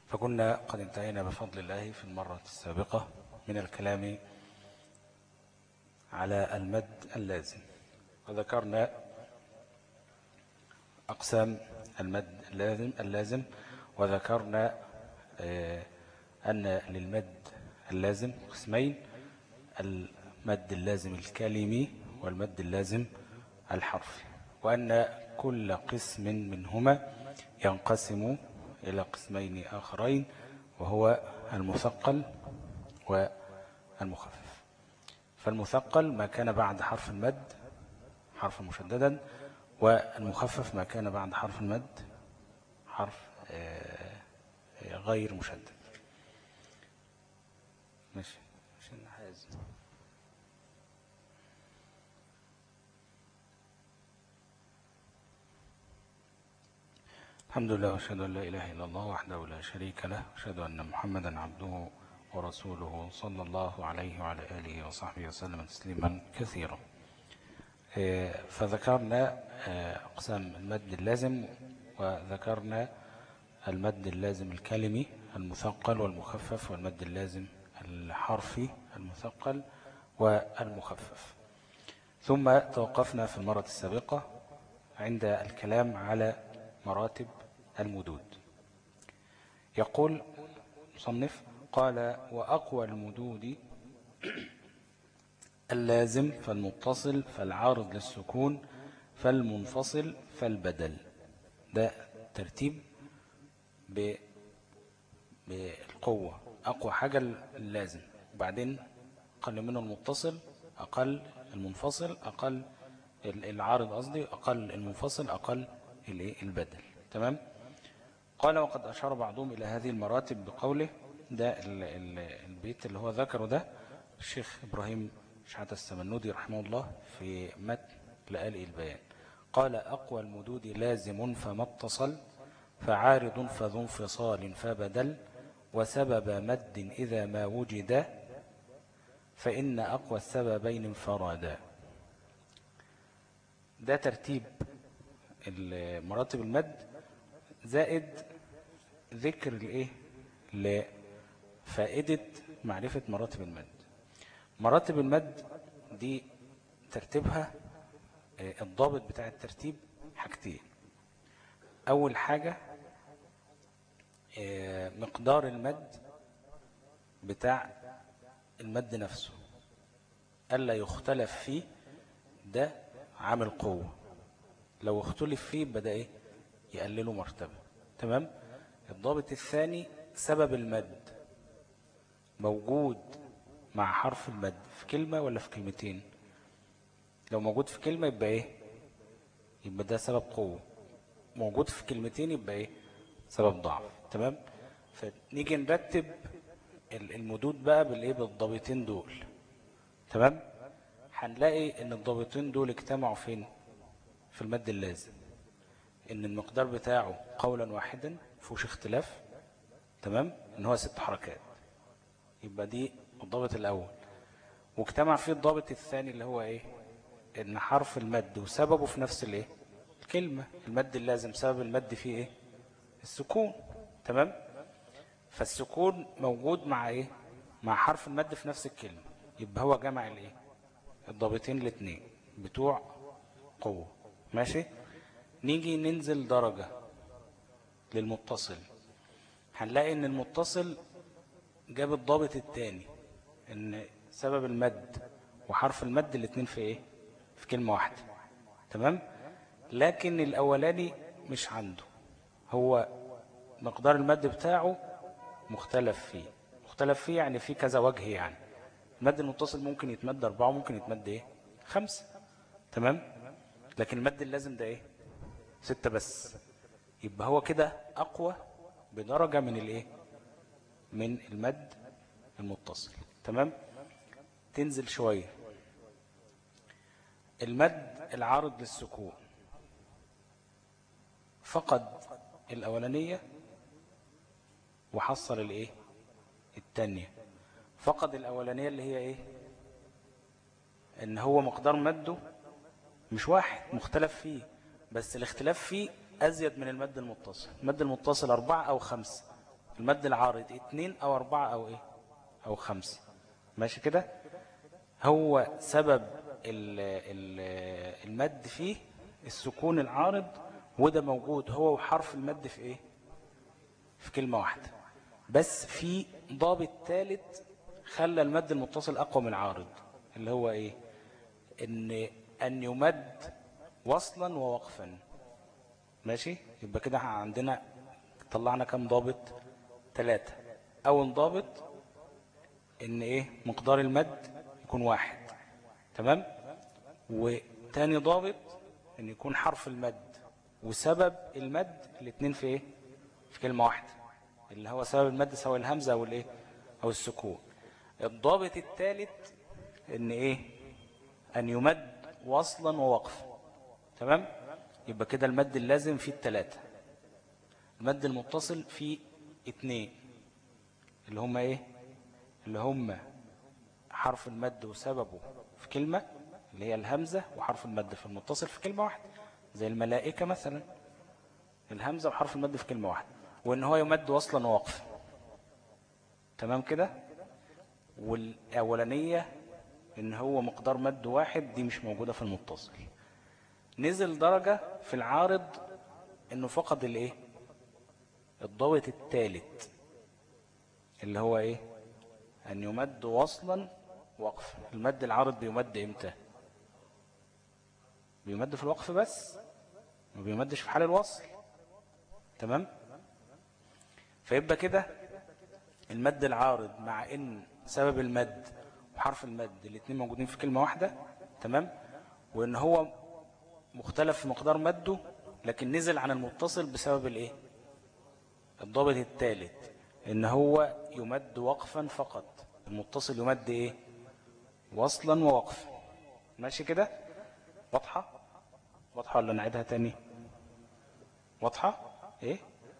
فكنا قد انتهينا بفضل الله في المرة السابقة من الكلام على المد اللازم وذكرنا أقسام المد اللازم, اللازم وذكرنا آه، أن للمد اللازم قسمين المد اللازم الكلمي والمد اللازم الحرفي وأن كل قسم منهما ينقسم إلى قسمين آخرين وهو المثقل والمخفف فالمثقل ما كان بعد حرف المد حرفا مشددا والمخفف ما كان بعد حرف المد حرف آه، غير مشدد ماشي عشان حازم الحمد لله واشهد ان لا اله الا الله وحده لا شريك له واشهد ان محمدا عبده ورسوله صلى الله عليه وعلى اله وصحبه وسلم تسليما كثيرا آه، فذكرنا آه، اقسام المد اللازم وذكرنا المد اللازم الكلمي المثقل والمخفف والمد اللازم الحرفي المثقل والمخفف ثم توقفنا في المرة السابقة عند الكلام على مراتب المدود يقول مصنف قال وأقوى المدود اللازم فالمتصل فالعارض للسكون فالمنفصل فالبدل ده ترتيب بالقوة أقوى حاجة اللازم وبعدين أقل منه المتصل أقل المنفصل أقل العارض قصدي أقل المنفصل أقل البدل تمام قال وقد أشار بعضهم إلى هذه المراتب بقوله ده البيت اللي هو ذكره ده الشيخ إبراهيم شعات السمنودي رحمه الله في متن لآل البيان قال أقوى المدود لازم فما اتصل فعارض فذو انفصال فبدل وسبب مد إذا ما وجد فإن أقوى السببين انفرادا ده ترتيب مراتب المد زائد ذكر الايه لفائدة معرفة مراتب المد مراتب المد دي ترتيبها آه، الضابط بتاع الترتيب حاجتين أول حاجة آه، مقدار المد بتاع المد نفسه ألا يختلف فيه ده عامل قوة لو اختلف فيه بدأ ايه يقلله مرتبة تمام الضابط الثاني سبب المد موجود مع حرف المد في كلمة ولا في كلمتين لو موجود في كلمة يبقى ايه يبقى ده سبب قوة موجود في كلمتين يبقى ايه سبب ضعف تمام فنيجي نرتب المدود بقى بالايه بالضابطين دول تمام هنلاقي ان الضابطين دول اجتمعوا فين في المد اللازم ان المقدار بتاعه قولا واحدا فوش اختلاف تمام ان هو ست حركات يبقى دي الضابط الاول واجتمع فيه الضابط الثاني اللي هو ايه ان حرف المد وسببه في نفس الايه الكلمة المد اللازم سبب المد فيه ايه السكون تمام فالسكون موجود مع ايه مع حرف المد في نفس الكلمة يبقى هو جمع الايه الضابطين الاثنين بتوع قوة ماشي نيجي ننزل درجة للمتصل هنلاقي ان المتصل جاب الضابط الثاني ان سبب المد وحرف المد الاثنين في ايه في كلمة واحدة تمام لكن الاولاني مش عنده هو مقدار المد بتاعه مختلف فيه مختلف فيه يعني في كذا وجه يعني المد المتصل ممكن يتمد أربعة ممكن يتمد إيه خمسة تمام لكن المد اللازم ده إيه ستة بس يبقى هو كده أقوى بدرجة من الإيه من المد المتصل تمام تنزل شوية المد العارض للسكون فقد الأولانية وحصل الإيه التانية فقد الأولانية اللي هي إيه إن هو مقدار مده مش واحد مختلف فيه بس الاختلاف فيه أزيد من المد المتصل المد المتصل أربعة أو خمسة المد العارض اتنين او اربعة او ايه او خمسة ماشي كده هو سبب ال ال المد فيه السكون العارض وده موجود هو وحرف المد في ايه في كلمة واحدة بس في ضابط ثالث خلى المد المتصل اقوى من العارض اللي هو ايه ان ان يمد وصلا ووقفا ماشي يبقى كده عندنا طلعنا كم ضابط ثلاثة اول ضابط ان ايه مقدار المد يكون واحد تمام وتاني ضابط ان يكون حرف المد وسبب المد الاثنين في ايه في كلمة واحدة اللي هو سبب المد سواء الهمزة او الايه او السكون الضابط الثالث ان ايه ان يمد وصلا ووقفا تمام يبقى كده المد اللازم فيه الثلاثة المد المتصل فيه اتنين اللي هم ايه اللي هم حرف المد وسببه في كلمة اللي هي الهمزة وحرف المد في المتصل في كلمة واحدة زي الملائكة مثلا الهمزة وحرف المد في كلمة واحدة وان هو يمد وصلا ووقفا تمام كده والاولانية ان هو مقدار مد واحد دي مش موجودة في المتصل نزل درجة في العارض انه فقد الايه الضابط الثالث اللي هو ايه ان يمد وصلا وقف المد العارض بيمد امتى بيمد في الوقف بس ما بيمدش في حال الوصل تمام فيبقى كده المد العارض مع ان سبب المد وحرف المد الاثنين موجودين في كلمة واحدة تمام وان هو مختلف في مقدار مده لكن نزل عن المتصل بسبب الايه الضابط الثالث ان هو يمد وقفا فقط المتصل يمد ايه وصلا ووقفا ماشي كده واضحة واضحة ولا نعيدها تاني واضحة ايه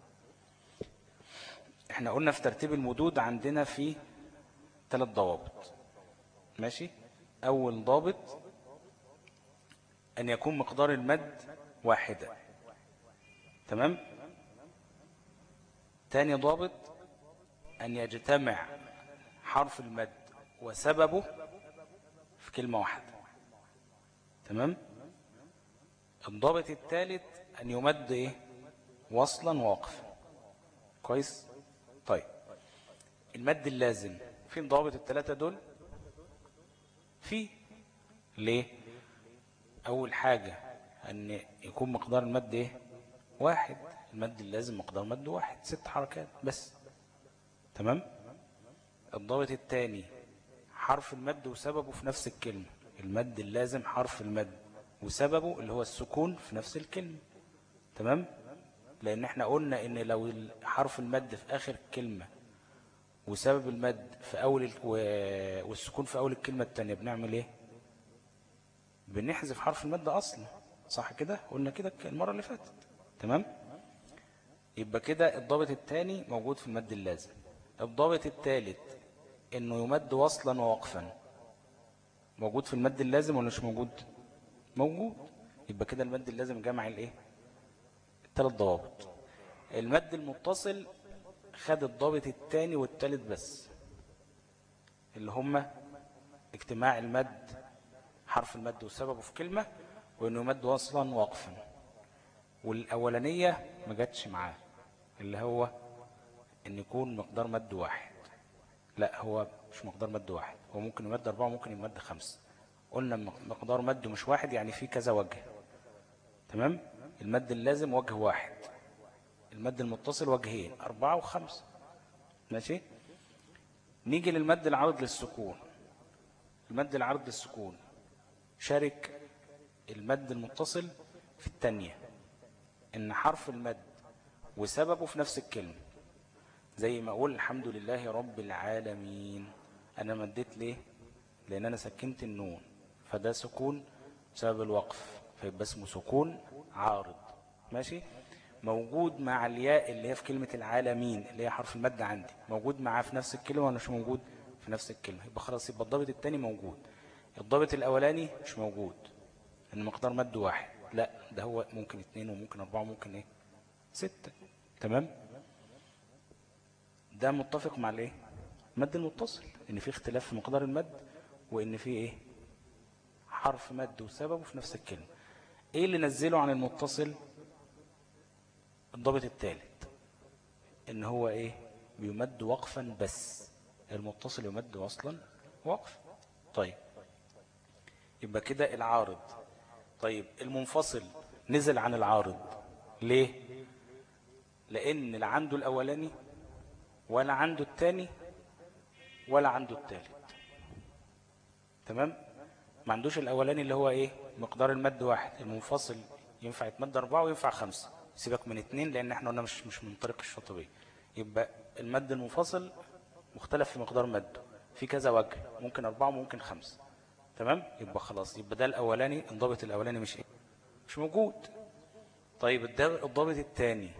احنا قلنا في ترتيب المدود عندنا في ثلاث ضوابط ماشي اول ضابط ان يكون مقدار المد واحدا تمام تاني ضابط ان يجتمع حرف المد وسببه في كلمة واحدة تمام الضابط الثالث أن يمد إيه وصلا ووقفا كويس طيب المد اللازم فين ضابط الثلاثة دول في ليه أول حاجة أن يكون مقدار المد إيه واحد المد اللازم مقدار مد واحد ست حركات بس تمام الضابط الثاني حرف المد وسببه في نفس الكلمة المد اللازم حرف المد وسببه اللي هو السكون في نفس الكلمة تمام لان احنا قلنا ان لو حرف المد في اخر الكلمة وسبب المد في اول ال... والسكون في اول الكلمة التانية بنعمل ايه بنحذف حرف المد اصلا صح كده قلنا كده المرة اللي فاتت تمام يبقى كده الضابط الثاني موجود في المد اللازم الضابط الثالث انه يمد وصلا ووقفا موجود في المد اللازم ولا مش موجود موجود يبقى كده المد اللازم جمع الايه الثلاث ضوابط المد المتصل خد الضابط الثاني والثالث بس اللي هما اجتماع المد حرف المد وسببه في كلمة وانه يمد وصلا ووقفا والاولانية ما جاتش معاه اللي هو ان يكون مقدار مد واحد لا هو مش مقدار مد واحد هو ممكن يمد أربعة وممكن يمد خمسة قلنا مقدار مد مش واحد يعني في كذا وجه تمام المد اللازم وجه واحد المد المتصل وجهين أربعة وخمسة ماشي نيجي للمد العرض للسكون المد العرض للسكون شارك المد المتصل في التانية ان حرف المد وسببه في نفس الكلمة زي ما أقول الحمد لله رب العالمين أنا مديت ليه لأن أنا سكنت النون فده سكون بسبب الوقف فيبقى اسمه سكون عارض ماشي موجود مع الياء اللي هي في كلمة العالمين اللي هي حرف المد عندي موجود معاه في نفس الكلمة ولا مش موجود في نفس الكلمة يبقى خلاص يبقى الضابط الثاني موجود الضابط الأولاني مش موجود ان مقدار مد واحد لا ده هو ممكن اثنين وممكن أربعة وممكن ايه ستة تمام ده متفق مع الايه المد المتصل ان في اختلاف في مقدار المد وان في ايه حرف مد وسببه في نفس الكلمة ايه اللي نزله عن المتصل الضابط الثالث ان هو ايه بيمد وقفا بس المتصل يمد وصلا وقف طيب يبقى كده العارض طيب المنفصل نزل عن العارض ليه لان لا عنده الاولاني ولا عنده الثاني ولا عنده الثالث تمام ما عندوش الاولاني اللي هو ايه مقدار المد واحد المنفصل ينفع يتمد اربعة وينفع خمسة سيبك من اتنين لان احنا قلنا مش مش من طريق الشاطبية يبقى المد المنفصل مختلف في مقدار مده في كذا وجه ممكن أربعة وممكن خمسة تمام يبقى خلاص يبقى ده الأولاني الضابط الأولاني مش إيه مش موجود طيب الضابط الثاني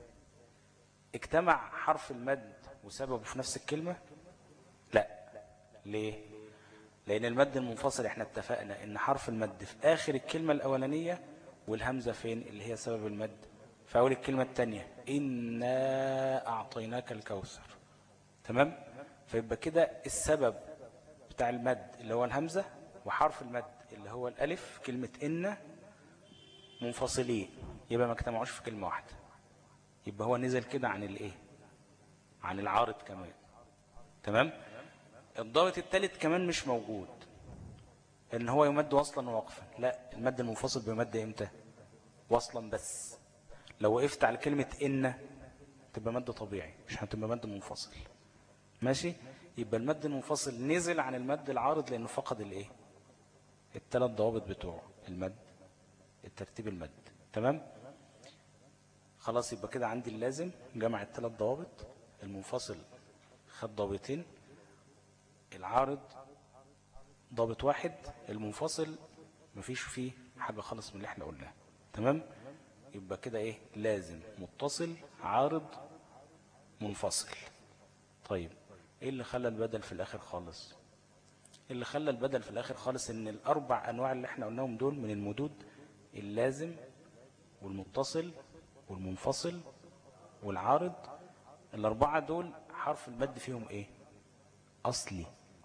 اجتمع حرف المد وسببه في نفس الكلمة لا ليه لأن المد المنفصل احنا اتفقنا ان حرف المد في آخر الكلمة الأولانية والهمزة فين اللي هي سبب المد في أول الكلمة الثانية إنا أعطيناك الكوثر تمام فيبقى كده السبب بتاع المد اللي هو الهمزة وحرف المد اللي هو الألف كلمة إن منفصلين يبقى ما اجتمعوش في كلمة واحدة يبقى هو نزل كده عن الايه عن العارض كمان تمام الضابط الثالث كمان مش موجود ان هو يمد وصلا ووقفا لا المد المنفصل بيمد امتى وصلا بس لو وقفت على كلمة إن تبقى مد طبيعي مش هتبقى مد منفصل ماشي يبقى المد المنفصل نزل عن المد العارض لأنه فقد الايه الثلاث ضوابط بتوعه المد الترتيب المد تمام خلاص يبقى كده عندي اللازم جمع الثلاث ضوابط المنفصل خد ضابطين العارض ضابط واحد المنفصل مفيش فيه حاجة خالص من اللي احنا قلناه تمام يبقى كده ايه لازم متصل عارض منفصل طيب ايه اللي خلى البدل في الاخر خالص اللي خلى البدل في الاخر خالص ان الاربع انواع اللي احنا قلناهم دول من المدود اللازم والمتصل والمنفصل والعارض الاربعة دول حرف المد فيهم ايه اصلي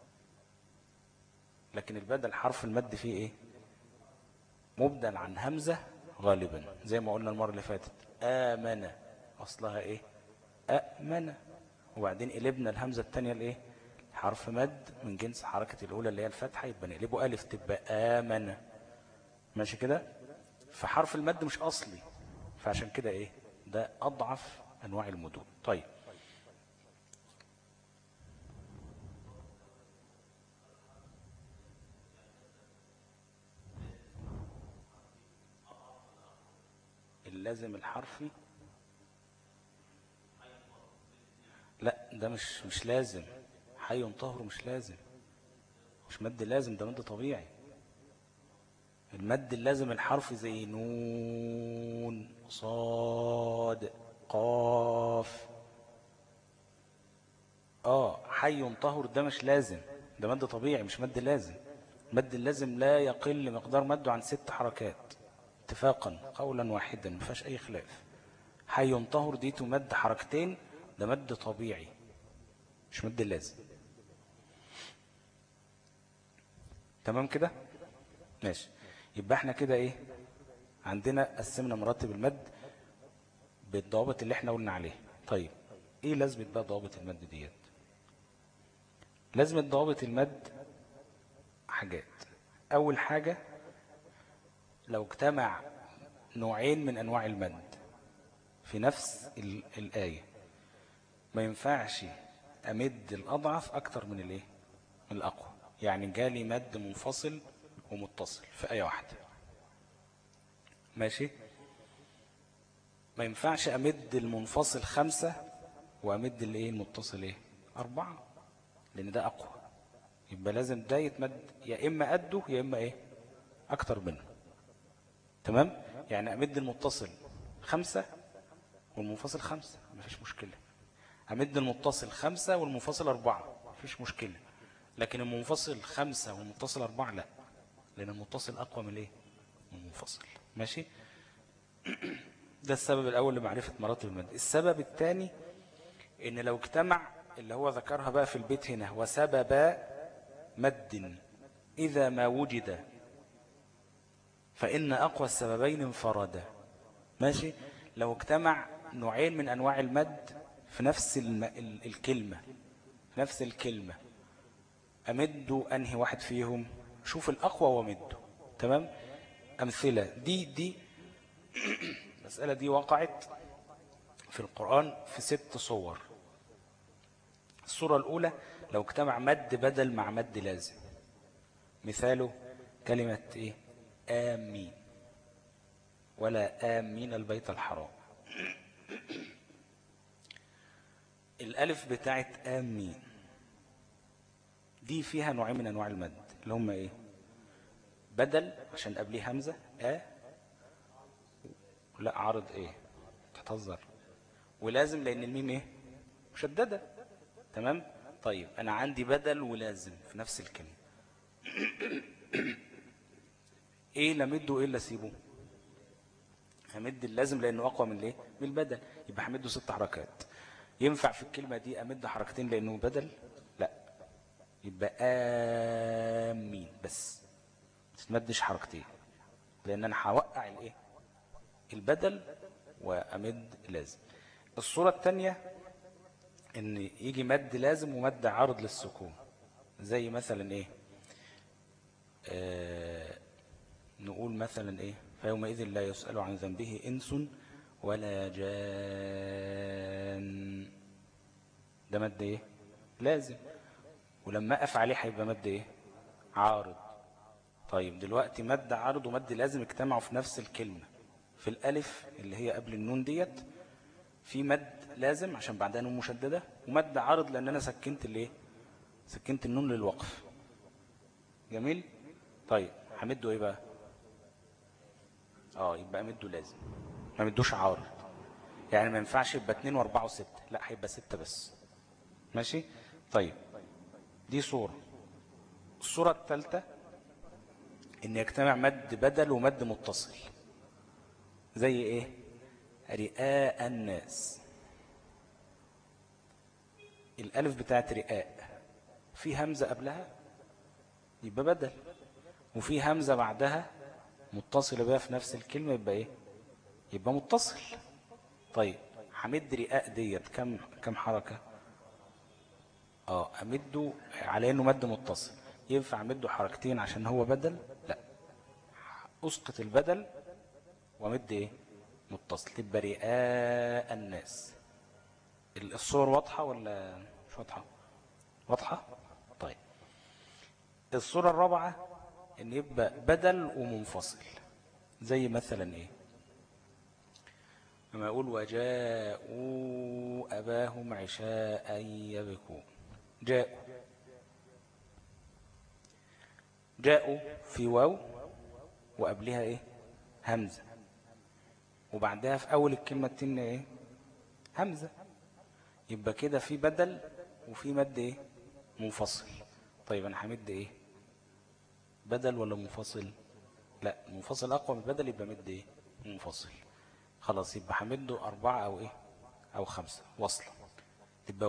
لكن البدل حرف المد فيه ايه مبدل عن همزة غالبا زي ما قلنا المرة اللي فاتت آمن أصلها إيه أأمن وبعدين قلبنا الهمزة الثانية لإيه حرف مد من جنس حركة الأولى اللي هي الفتحة يبقى نقلبه ألف تبقى آمن ماشي كده فحرف المد مش أصلي فعشان كده إيه ده أضعف أنواع المدود طيب اللازم الحرفي لا ده مش مش لازم حي طهر مش لازم مش مد لازم ده مد طبيعي المد اللازم الحرفي زي نون صاد قاف اه حي طهر ده مش لازم ده مد طبيعي مش مد لازم مد اللازم لا يقل مقدار مده عن ست حركات اتفاقا قولا واحدا ما فيهاش اي خلاف حي طهر دي تمد حركتين ده مد طبيعي مش مد لازم تمام كده ماشي يبقى احنا كده ايه عندنا قسمنا مراتب المد بالضوابط اللي احنا قلنا عليها طيب ايه لازمه بقى ضوابط المد ديت لازمه ضوابط المد حاجات اول حاجه لو اجتمع نوعين من أنواع المد في نفس الآية ما ينفعش أمد الأضعف أكتر من الإيه؟ من الأقوى يعني جالي مد منفصل ومتصل في آية واحدة ماشي ما ينفعش أمد المنفصل خمسة وأمد الإيه المتصل إيه أربعة لأن ده أقوى يبقى لازم ده يتمد يا إما قده يا إما إيه أكتر منه تمام يعني أمد المتصل خمسة والمنفصل خمسة مفيش مشكلة أمد المتصل خمسة والمنفصل أربعة مفيش مشكلة لكن المنفصل خمسة والمتصل أربعة لا لأن المتصل أقوى من إيه من المنفصل ماشي ده السبب الأول لمعرفة مراتب المد السبب الثاني ان لو اجتمع اللي هو ذكرها بقى في البيت هنا وسبب مد إذا ما وجد فإن أقوى السببين انفردا ماشي لو اجتمع نوعين من أنواع المد في نفس الم... الكلمة في نفس الكلمة أمد أنهي واحد فيهم شوف الأقوى ومده تمام أمثلة دي دي المسألة دي وقعت في القرآن في ست صور الصورة الأولى لو اجتمع مد بدل مع مد لازم مثاله كلمة إيه آمين ولا آمين البيت الحرام الألف بتاعت آمين دي فيها نوعين من أنواع المد اللي هم إيه بدل عشان قبليه همزة آ لا عارض إيه تتهزر ولازم لأن الميم إيه مشددة تمام طيب أنا عندي بدل ولازم في نفس الكلمة إيه لمده وإيه اللي أسيبه همد اللازم لأنه أقوى من ليه من البدل يبقى همده ست حركات ينفع في الكلمة دي أمد حركتين لأنه بدل لا يبقى آمين بس تتمدش حركتين لأن أنا هوقع الإيه البدل وأمد لازم الصورة الثانية ان يجي مد لازم ومد عرض للسكون زي مثلا ايه آه نقول مثلا ايه فيومئذ لا يسأل عن ذنبه انس ولا جان ده مد ايه لازم ولما اقف عليه هيبقى مد ايه عارض طيب دلوقتي مد عارض ومد لازم اجتمعوا في نفس الكلمة في الالف اللي هي قبل النون ديت في مد لازم عشان بعدها نون مشددة ومد عارض لان انا سكنت الايه سكنت النون للوقف جميل طيب همده ايه بقى اه يبقى امده لازم ما مدوش عارض يعني ما ينفعش يبقى 2 و4 و6 لا هيبقى 6 بس ماشي طيب دي صورة الصورة الثالثة ان يجتمع مد بدل ومد متصل زي ايه رئاء الناس الالف بتاعت رئاء في همزة قبلها يبقى بدل وفي همزة بعدها متصلة بها في نفس الكلمة يبقى ايه يبقى متصل طيب حمد رئاء ديت كم كم حركة اه امده على انه مد متصل ينفع امده حركتين عشان هو بدل لا اسقط البدل ومد ايه متصل تبقى رئاء الناس الصور واضحة ولا مش واضحة واضحة طيب الصورة الرابعة ان يبقى بدل ومنفصل زي مثلا ايه لما يقول وجاءوا أباهم عشاء يبكون جاءوا جاءوا في واو وقبلها ايه همزة وبعدها في اول الكلمة التانية ايه همزة يبقى كده في بدل وفي مد ايه منفصل طيب انا همد ايه بدل ولا منفصل لا منفصل اقوى من بدل يبقى مد ايه منفصل خلاص يبقى همده اربعة او ايه او خمسة وصلا تبقى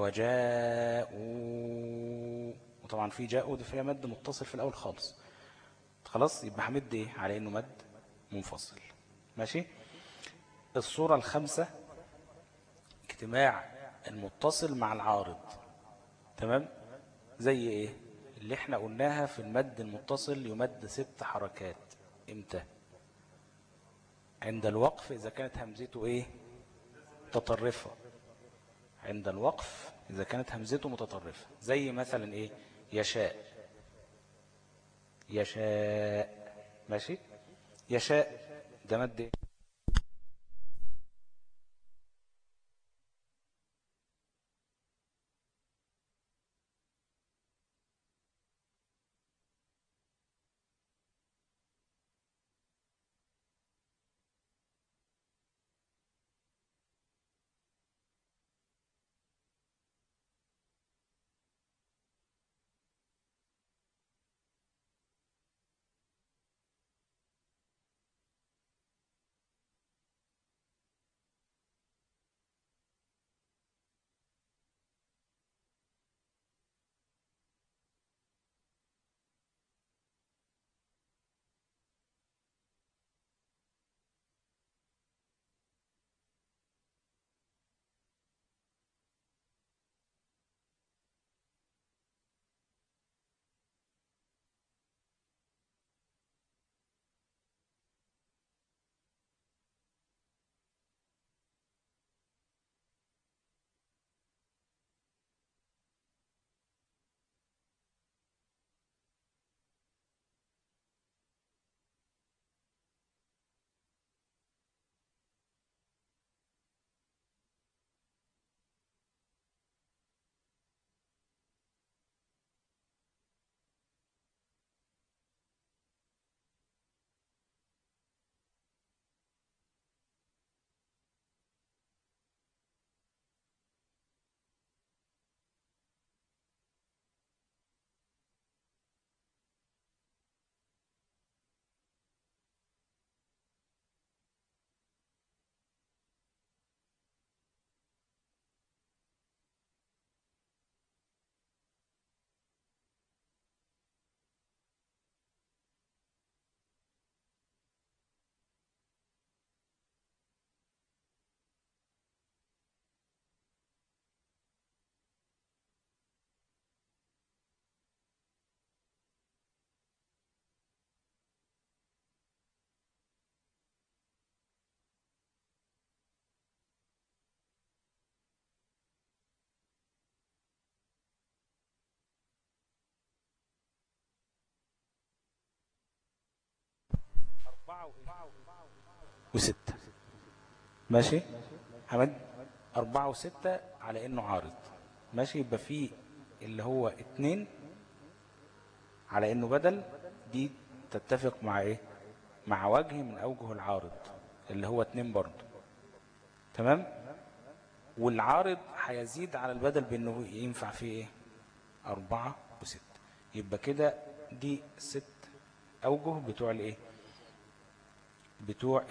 وجاءوا وطبعا في جاءوا دي فيها مد متصل في الاول خالص خلاص يبقى همد ايه على انه مد منفصل ماشي الصورة الخامسة اجتماع المتصل مع العارض تمام زي ايه اللي احنا قلناها في المد المتصل يمد ست حركات امتى عند الوقف اذا كانت همزته ايه متطرفة عند الوقف اذا كانت همزته متطرفة زي مثلا ايه يشاء يشاء ماشي يشاء ده مد ايه وستة ماشي همد أربعة وستة على إنه عارض ماشي يبقى فيه اللي هو اتنين على إنه بدل دي تتفق مع إيه مع وجه من أوجه العارض اللي هو اتنين برضه تمام والعارض هيزيد على البدل بأنه ينفع فيه إيه أربعة وستة يبقى كده دي ست أوجه بتوع الإيه بتوع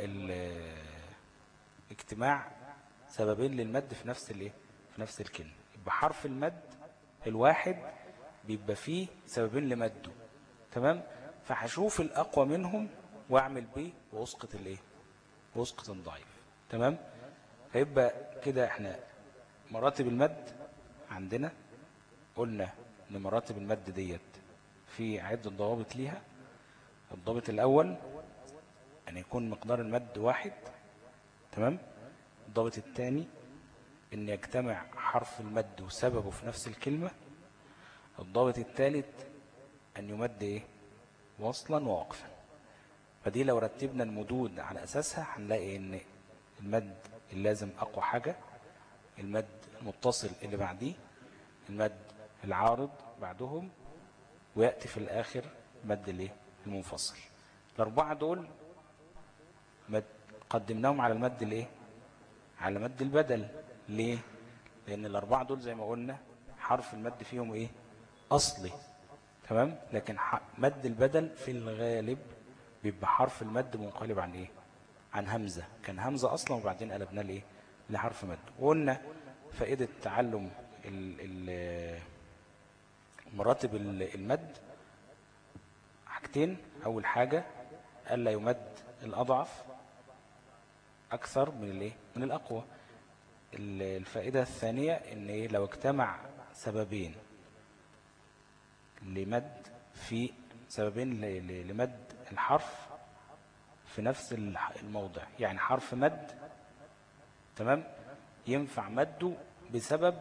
اجتماع سببين للمد في نفس الايه في نفس الكلمه يبقى حرف المد الواحد بيبقى فيه سببين لمده تمام فهشوف الاقوى منهم واعمل بيه واسقط الايه واسقط الضعيف تمام فيبقى كده احنا مراتب المد عندنا قلنا ان مراتب المد ديت في عدة ضوابط ليها الضابط الاول ان يكون مقدار المد واحد تمام الضابط الثاني ان يجتمع حرف المد وسببه في نفس الكلمة الضابط الثالث ان يمد ايه وصلا ووقفا فدي لو رتبنا المدود على اساسها هنلاقي ان المد اللازم اقوى حاجة المد المتصل اللي بعديه المد العارض بعدهم ويأتي في الاخر مد الايه المنفصل الاربعة دول مد قدمناهم على المد الايه على مد البدل ليه لان الاربعه دول زي ما قلنا حرف المد فيهم ايه اصلي تمام لكن مد البدل في الغالب بيبقى حرف المد منقلب عن ايه عن همزه كان همزه اصلا وبعدين قلبناه لايه لحرف مد وقلنا فائده تعلم ال ال مراتب المد حاجتين اول حاجه الا يمد الاضعف أكثر من الايه من الأقوى الفائدة الثانية ان إيه لو اجتمع سببين لمد في سببين لمد الحرف في نفس الموضع يعني حرف مد تمام ينفع مده بسبب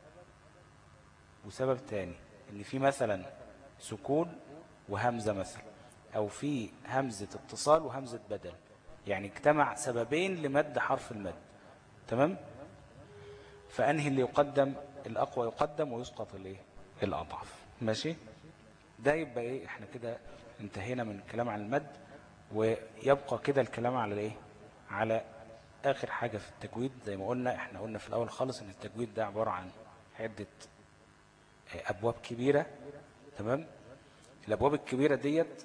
وسبب تاني ان في مثلا سكون وهمزة مثلا او في همزة اتصال وهمزة بدل يعني اجتمع سببين لمد حرف المد تمام فأنهي اللي يقدم الأقوى يقدم ويسقط الايه الأضعف ماشي ده يبقى ايه احنا كده انتهينا من الكلام عن المد ويبقى كده الكلام على الايه على آخر حاجة في التجويد زي ما قلنا احنا قلنا في الأول خالص ان التجويد ده عبارة عن عدة أبواب كبيرة تمام الأبواب الكبيرة ديت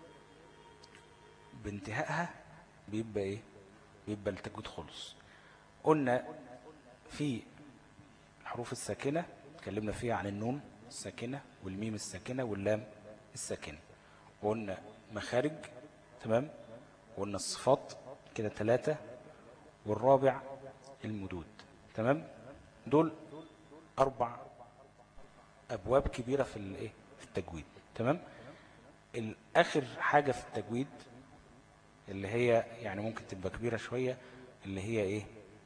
بانتهائها بيبقى ايه بيبقى التجويد خلص قلنا في الحروف الساكنة اتكلمنا فيها عن النون الساكنة والميم الساكنة واللام الساكنة وقلنا مخارج تمام وقلنا الصفات كده ثلاثة والرابع المدود تمام دول أربع أبواب كبيرة في الايه في التجويد تمام الآخر حاجة في التجويد اللي هي يعني ممكن تبقى كبيرة شوية اللي هي ايه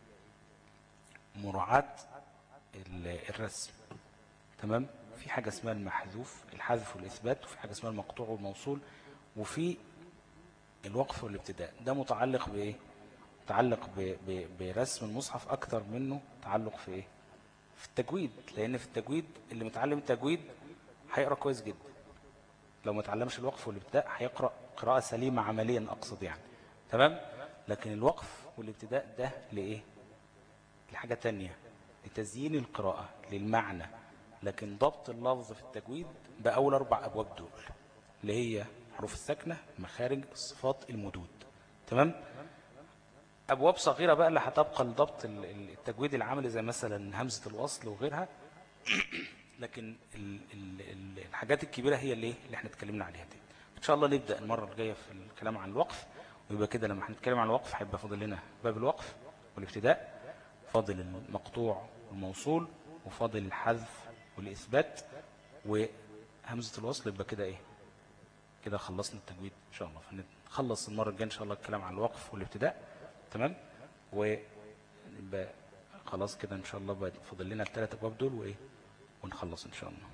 مراعاة الرسم تمام في حاجة اسمها المحذوف الحذف والإثبات وفي حاجة اسمها المقطوع والموصول وفي الوقف والابتداء ده متعلق بإيه متعلق ب ب برسم المصحف أكتر منه تعلق في إيه في التجويد لأن في التجويد اللي متعلم التجويد هيقرأ كويس جدا لو ما تعلمش الوقف والابتداء هيقرأ قراءة سليمة عمليا أقصد يعني تمام لكن الوقف والابتداء ده لإيه لحاجة تانية لتزيين القراءة للمعنى لكن ضبط اللفظ في التجويد بأول أربع أبواب دول اللي هي حروف السكنة المخارج الصفات المدود تمام أبواب صغيرة بقى اللي هتبقى لضبط التجويد العملي زي مثلا همزة الوصل وغيرها لكن الحاجات الكبيرة هي اللي اللي احنا اتكلمنا عليها دي ان شاء الله نبدأ المرة الجاية في الكلام عن الوقف ويبقى كده لما هنتكلم عن الوقف هيبقى فاضل لنا باب الوقف والابتداء فاضل المقطوع والموصول وفاضل الحذف والإثبات وهمزة الوصل يبقى كده ايه كده خلصنا التجويد ان شاء الله فنخلص المرة الجاية ان شاء الله الكلام عن الوقف والابتداء تمام ويبقى خلاص كده ان شاء الله فاضل لنا الثلاث ابواب دول وايه ونخلص ان شاء الله